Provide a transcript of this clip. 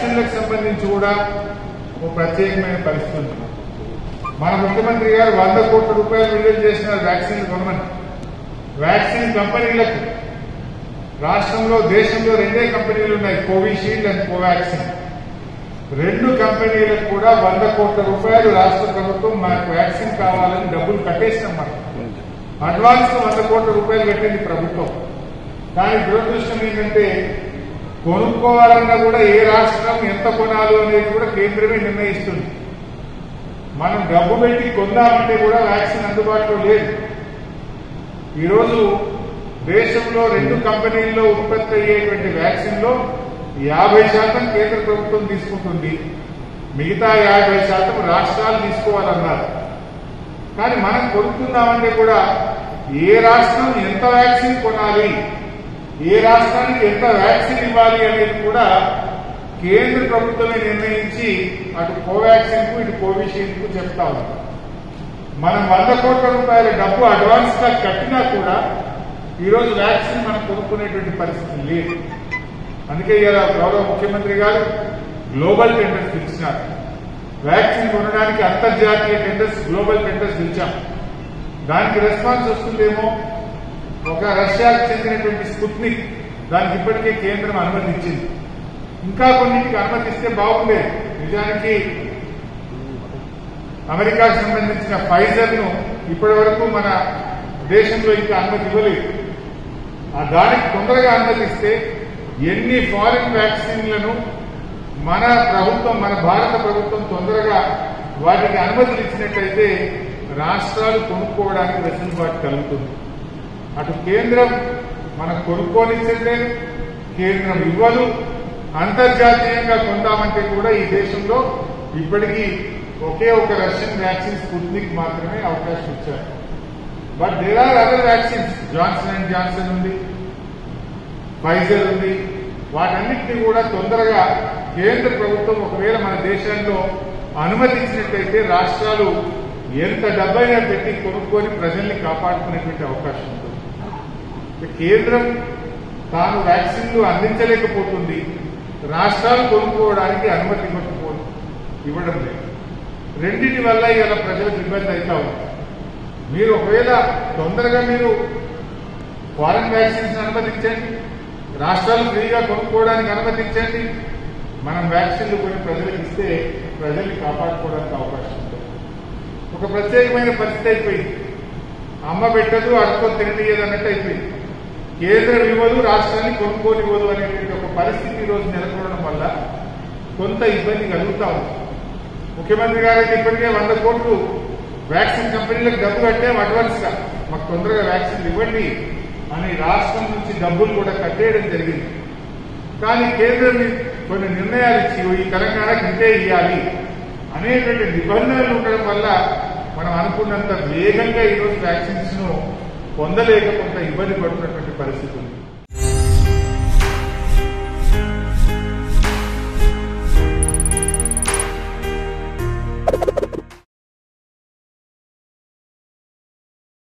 వ్యాక్సిన్లకు సంబంధించి కూడా ఒక ప్రత్యేకమైన పరిస్థితి ఉంది మన ముఖ్యమంత్రి గారు వంద కోట్ల రూపాయలు విడుదల చేసిన వ్యాక్సిన్లు కొనమని వ్యాక్సిన్ కంపెనీలకు రాష్ట్రంలో దేశంలో రెండే కంపెనీలు ఉన్నాయి కోవిషీల్డ్ అండ్ కోవాక్సిన్ రెండు కంపెనీలకు కూడా వంద కోట్ల రూపాయలు రాష్ట్ర ప్రభుత్వం మనకు వ్యాక్సిన్ కావాలని డబ్బులు కట్టేసినాం మనం అడ్వాన్స్ వంద కోట్ల రూపాయలు కట్టింది ప్రభుత్వం కానీ దురదృష్టం ఏంటంటే కొనుక్కోవాలన్నా కూడా ఏ రాష్ట్రం ఎంత కొనాలో అనేది కూడా కేంద్రమే నిర్ణయిస్తుంది మనం డబ్బు పెట్టి కొందామంటే కూడా వ్యాక్సిన్ అందుబాటులో లేదు ఈరోజు దేశంలో రెండు కంపెనీల్లో ఉత్పత్తి అయ్యేటువంటి వ్యాక్సిన్ లో యాభై శాతం కేంద్ర ప్రభుత్వం తీసుకుంటుంది మిగతా యాభై శాతం రాష్ట్రాలు తీసుకోవాలన్నారు కానీ మనం కొనుక్కుందామంటే కూడా ఏ రాష్ట్రం ఎంత వ్యాక్సిన్ కొనాలి ఏ రాష్ట్రానికి ఎంత వ్యాక్సిన్ ఇవ్వాలి అనేది కూడా కేంద్ర ప్రభుత్వమే నిర్ణయించి అటు కోవాక్సిన్ కు ఇటు కోవిషీల్డ్ కు చెప్తా ఉంది మనం వంద కోట్ల రూపాయల డబ్బు అడ్వాన్స్ గా కట్టినా కూడా ఈరోజు వ్యాక్సిన్ మనం కొనుక్కునేటువంటి పరిస్థితి లేదు అందుకే ఇలా గౌరవ ముఖ్యమంత్రి గారు గ్లోబల్ టెండర్స్ పిలిచినారు వ్యాక్సిన్ కొనడానికి అంతర్జాతీయ టెండర్స్ గ్లోబల్ టెండర్స్ పిలిచాం దానికి రెస్పాన్స్ వస్తుందేమో ఒక రష్యాకు చెందినటువంటి స్పుత్నిక్ దానికి ఇప్పటికే కేంద్రం అనుమతి ఇచ్చింది ఇంకా కొన్నింటికి అనుమతిస్తే బాగుండేది నిజానికి అమెరికాకు సంబంధించిన ఫైజర్ ను ఇప్పటి వరకు మన దేశంలో ఇంకా అనుమతి ఇవ్వలేదు ఆ దానికి తొందరగా అనుమతిస్తే ఎన్ని ఫారిన్ వ్యాక్సిన్లను మన ప్రభుత్వం మన భారత ప్రభుత్వం తొందరగా వాటికి అనుమతులు ఇచ్చినట్లయితే రాష్ట్రాలు కొనుక్కోవడానికి వెసులుబాటు కలుగుతుంది అటు కేంద్రం మనకు కొనుక్కోనిచ్చలేదు కేంద్రం ఇవ్వదు అంతర్జాతీయంగా కొందామంటే కూడా ఈ దేశంలో ఇప్పటికీ ఒకే ఒక రష్యన్ వ్యాక్సిన్ స్పుత్నిక్ మాత్రమే అవకాశం ఇచ్చారు but there are other vaccines Johnson and Johnson ఉంది ఫైజర్ ఉంది వాటన్నిటిని కూడా తొందరగా కేంద్ర ప్రభుత్వం ఒకవేళ మన దేశంలో అనుమతించినట్లయితే రాష్ట్రాలు ఎంత డబ్బైనా పెట్టి కొనుక్కొని ప్రజల్ని కాపాడుకునేటువంటి అవకాశం ఉంటుంది కేంద్రం తాను వ్యాక్సిన్లు అందించలేకపోతుంది రాష్ట్రాలు కొనుక్కోవడానికి అనుమతి ఇవ్వకపో ఇవ్వడం లేదు రెండింటి వల్ల ఇలా ప్రజలకు ఇబ్బంది అవుతా ఉంది మీరు ఒకవేళ తొందరగా మీరు ఫారెన్ వ్యాక్సిన్స్ అనుమతించండి రాష్ట్రాలు ఫ్రీగా కొనుక్కోవడానికి అనుమతించండి మనం వ్యాక్సిన్లు కొన్ని ప్రజలకు ఇస్తే ప్రజల్ని కాపాడుకోవడానికి అవకాశం ఉంటుంది ఒక ప్రత్యేకమైన పరిస్థితి అయిపోయింది అమ్మ పెట్టదు అడుక్కొని తిననీయదు అన్నట్టు అయిపోయింది కేంద్రం ఇవ్వదు రాష్ట్రాన్ని కొనుక్కోనివ్వదు అనేటువంటి ఒక పరిస్థితి ఈరోజు నెలకొనడం వల్ల కొంత ఇబ్బంది కలుగుతా ఉంది ముఖ్యమంత్రి గారు అయితే ఇప్పటికే వంద కోట్లు వ్యాక్సిన్ కంపెనీలకు డబ్బు కట్టాం అడ్వాన్స్ గా మాకు తొందరగా వ్యాక్సిన్ ఇవ్వండి అని రాష్ట్రం నుంచి డబ్బులు కూడా కట్టేయడం జరిగింది కానీ కేంద్రం కొన్ని నిర్ణయాలు ఇచ్చి ఈ తెలంగాణకి ఇంతే ఇవ్వాలి అనేటువంటి నిబంధనలు ఉండడం వల్ల మనం అనుకున్నంత వేగంగా ఈరోజు వ్యాక్సిన్స్ ను పొందలేక కొంత ఇబ్బంది పడుతున్నటువంటి పరిస్థితి ఉంది